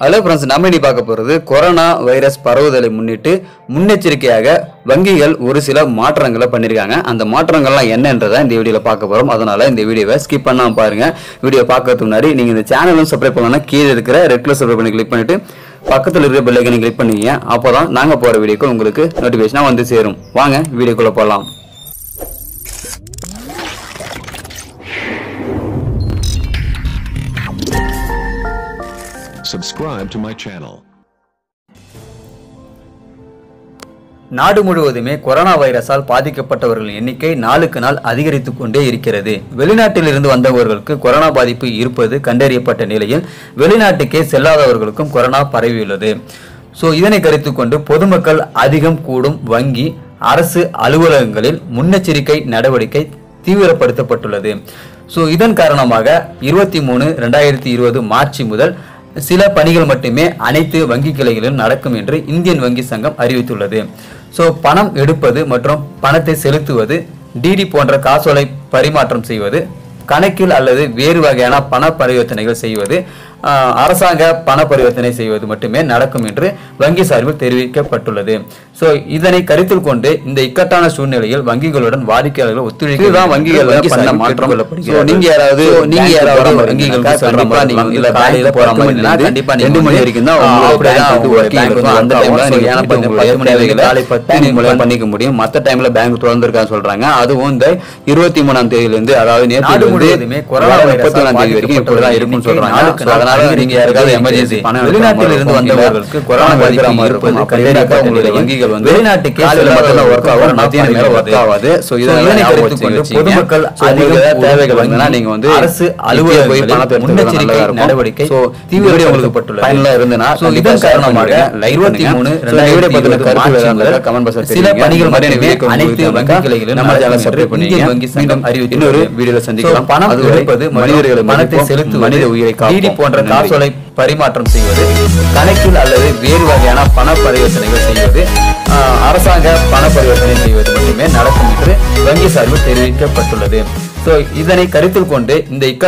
Hello friends நம்ம இனி பார்க்க போகிறது கொரோனா வைரஸ் பரவுதலை முன்னிட்டு முன்னெச்சரிக்கையாக வங்கிகள் ஒரு சில மாற்றங்களை பண்ணியிருக்காங்க அந்த மாற்றங்கள்லாம் என்னன்றதை இந்த வீடியோவில் பார்க்க போகிறோம் அதனால இந்த வீடியோவை ஸ்கிப் பண்ணாம பாருங்க வீடியோ பார்க்கறதுக்கு முன்னாடி நீங்கள் இந்த சேனலும் சப்ஸ்கிரைப் பண்ணலாம் கீழே இருக்கிற ரெட் கலர் சப்ஸ்கிரைப் பண்ணி கிளிக் பண்ணிட்டு பக்கத்தில் இருக்கிற பெல் ஐக்கனை கிளிக் பண்ணிக்கங்க அப்போ தான் நாங்கள் போகிற வீடியோக்கு உங்களுக்கு நோட்டிஃபிகேஷனாக வந்து சேரும் வாங்க வீடியோக்குள்ளே போகலாம் Subscribe to my channel. நாடு முழுவதுமே கொரோனா வைரஸால் பாதிக்கப்பட்டவர்களின் எண்ணிக்கை நாளுக்கு நாள் அதிகரித்து கொண்டே இருக்கிறது வெளிநாட்டில் இருந்து வந்தவர்களுக்கு கொரோனா பாதிப்பு இருப்பது கண்டறியப்பட்ட நிலையில் வெளிநாட்டுக்கே செல்லாதவர்களுக்கும் கொரோனா பரவியுள்ளது ஸோ இதனை கருத்தில் கொண்டு பொதுமக்கள் அதிகம் கூடும் வங்கி அரசு அலுவலகங்களில் முன்னெச்சரிக்கை நடவடிக்கை தீவிரப்படுத்தப்பட்டுள்ளது ஸோ இதன் காரணமாக இருபத்தி மூணு ரெண்டாயிரத்தி இருபது மார்ச் முதல் சில பணிகள் மட்டுமே அனைத்து வங்கி கிளைகளிலும் நடக்கும் என்று இந்தியன் வங்கி சங்கம் அறிவித்துள்ளது ஸோ பணம் எடுப்பது மற்றும் பணத்தை செலுத்துவது டிடி போன்ற காசோலை பரிமாற்றம் செய்வது கணக்கில் அல்லது வேறு வகையான பண பரிவர்த்தனைகள் செய்வது ஆஹ், அரசாங்க பண பரிவர்த்தனை செய்வது மட்டுமே நடக்கும் என்று வங்கி சார்பில் தெரிவிக்கப்பட்டுள்ளது ஸோ இதனை கருத்தில் கொண்டு இந்த இக்கட்டான சூழ்நிலையில் வங்கிகளுடன் வாடிக்கையாளர்கள் ஒத்துழைப்பு இதுதான் வங்கிகள் வங்கி பண்ண சார்பில் மாற்றம். கேட்டுக்கொள்ளப்படுகிறது. So, நீங்க யாராவது So, நீங்க bank யாராவது போற மாதிரி வங்கிகளுக்கு இருந்தா கண்டிப்பா கண்டிப்பா நீங்க நீங்க இல்ல காலையில காலையில போற போற மாதிரி மாதிரி இருந்தா கண்டிப்பா ரெண்டு நீங்க மணி வந்து, வரைக்கும் தான் ஆ, உங்களோட அப்படியே bank தான் வந்து உங்களோட working bank இருக்கும். வந்து அந்த work time ல ஆகும். நீங்க So, என்ன பண்ணுங்க, உங்களுடைய பத்து மணி தேவைகளை வரைக்கும் காலை bank பத்து மூலம் மணி பண்ணிக்க முடியும் மற்ற டைம்ல பேங்க் திறந்திருக்கான்னு சொல்றாங்க அதுவும் இந்த இருபத்தி மூணாம் தேதியில இருந்து அதாவது நாடு நேற்று முழுவதுமே கொரோனா முப்பத்தி ஒண்ணாம் தேதி வரைக்கும் இப்படிதான் இருக்கும்னு சொல்றாங்க So, அதனால நீங்க யாருக்காவது எமர்ஜென்சி பணம் வெளிநாட்டில் இருந்து வந்தவர்களுக்கு கொரோனா வைக்கிற பாதிப்பு மாதிரி இருப்பது இருக்கும் கண்டிப்பாக உங்களுடைய உங்களுடைய வங்கிகள் வந்து வெளிநாட்டுக்கே காலையில மட்டும் ஒர்க் ஆகும் கொரோனா மத்தியானம் மேல பரவுகிறது. ஒர்க் ஆகாது ஸோ So, இதனை இதனை ஞாபகம் கருத்தில் கொண்டு வச்சுக்கோங்க. பொதுமக்கள் So, உங்களுக்கு அதிகம் ஏதாவது தேவைகள் வங்கி, இருந்ததுன்னா நீங்க வந்து அரசு இப்பயே போய் அலுவலகங்களில் பணத்தை எடுத்துக்கிறது முன்னெச்சரிக்கை நல்லதா இருக்கும். நடவடிக்கை So, தீவிரப்படுத்தப்பட்டுள்ளது. பயனுள்ளா இருந்ததுன்னா So, கண்டிப்பா இதன் share காரணமாக பண்ணுங்க, like இருபத்தி பண்ணுங்க. மூணு So, இந்த video பத்தின ரெண்டாயிரத்தி கருத்து இருபது வேற முதல் இருந்தா comment box ல சில தெரிவிங்க. பணிகள் இந்த மாதிரி மட்டுமே video உங்களுக்கு அனைத்து வேணும்னா வங்கி கிளைகளிலும் நம்ம channel நடக்கும் subscribe என்று பண்ணிங்க. இந்தியன் வங்கி சங்கம் மீண்டும் அறிவித்துள்ளது. இன்னொரு வீடியோல சந்திக்கலாம். So, பணம் அதுவரை எடுப்பது மனிதர்களை மற்றும் பணத்தை மதிப்போம், செலுத்துவது மனித உயிரை காப்போம். டிடி போன்ற நன்றி. காசோலை பரிமாற்றம் செய்வது கணக்கில் அல்லது வேறு வகையான பண பரிவர்த்தனைகள் செய்வது ஆஹ், அரசாங்க பண பரிவர்த்தனை செய்வது மட்டுமே நடக்கும் என்று வங்கி சார்பில் தெரிவிக்கப்பட்டுள்ளது ஸோ இதனை கருத்தில் கொண்டு இந்த இக்க